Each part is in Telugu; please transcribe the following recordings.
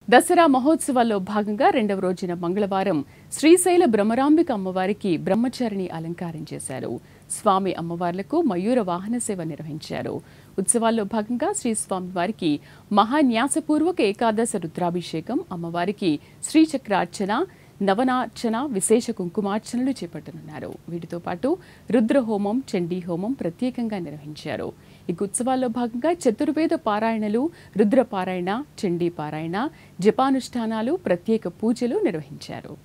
దసరా మహోత్సవాల్లో భాగంగా రెండవ రోజున మంగళవారం శ్రీశైల బ్రహ్మరాంబిక అమ్మవారికి బ్రహ్మచారిణి అలంకారం చేశారు స్వామి అమ్మవార్లకు మయూర వాహన సేవ నిర్వహించారు ఉత్సవాల్లో భాగంగా శ్రీ స్వామి వారికి మహాన్యాసపూర్వక ఏకాదశ రుద్రాభిషేకం అమ్మవారికి శ్రీచక్రార్చన నవనార్చన విశేష కుంకుమార్చనలు చేపట్టనున్నారు వీటితో పాటు రుద్రహోమం చండీ హోమం ప్రత్యేకంగా నిర్వహించారు ఈ ఉత్సవాల్లో భాగంగా చతుర్వేద పారాయణలు రుద్ర పారాయణ చండీ పారాయణ జపానుష్ఠానాలు ప్రత్యేక పూజలు నిర్వహించారు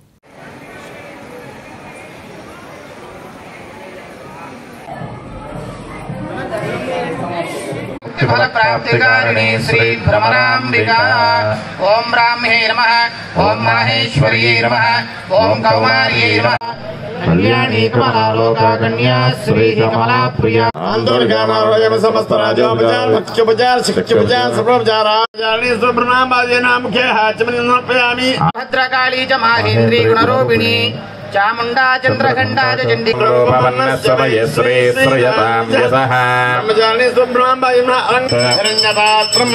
ఫల ప్రాప్తికారిణి శ్రీ భ్రమరాంబిక ఓం బ్రాహ్మ్యై నమ ఓం మాహేశ్వర్యై నమ ఓం కౌమార్యై నమ కళ్యాణీ కమలాలోకాకన్యా శ్రీ కమలా ప్రియ ఆందోళనకామారోజన సమస్త రాజోపచార భక్త్యోపచార శిక్షోపచార సర్వోపచారాన్ని సుబ్రహ్మణ్యం ముఖ్య హాచమని సమర్పయామి భద్రకాళీ చ మాహేంద్రీ గుణరూపిణి చాముండా చంద్రఖండా చ చండీ రూపవన్నశ్రయశ్రీ శ్రయతాం యసః బ్రహ్మచారిణి సుబ్రహ్మణ్యం అలంకరణ్యపాత్రం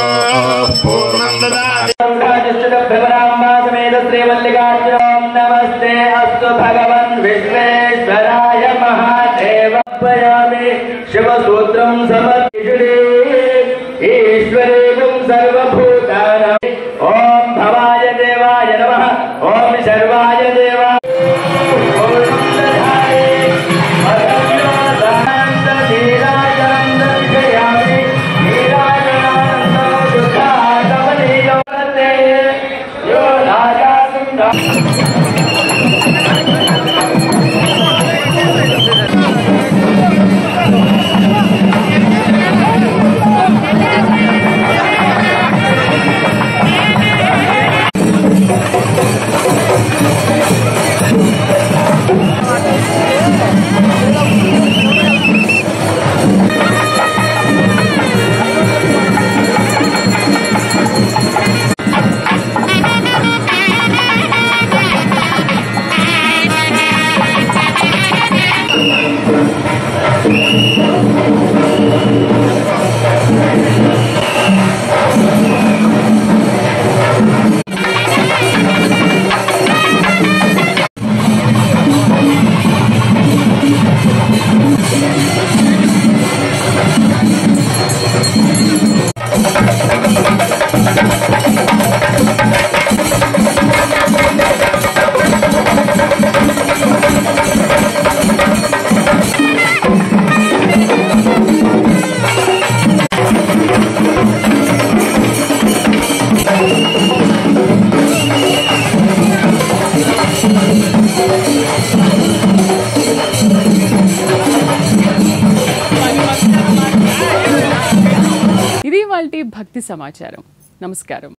పూర్ణం దదాతి భ్రమరాంబాసమేత శ్రీమల్లికార్జునం నమస్తే అస్తు భగవన్ విశ్వేశ్వరాయ మహాదేవయామి శివసూత్రం సమర్పిషుడే ఈశ్వరేగం సర్వభూతానాం ఓం భవాయ దేవాయ నమః ఓం శర్వాయ దేవా ఓం దధాయే అగమ్యాదానంద నీరాజనంద విజయామి నీరాజనానంద దుఃఖాతమనీయవతే యో రాజాసుంద ఇది వాళ్ళ భక్తి సమాచారం నమస్కారం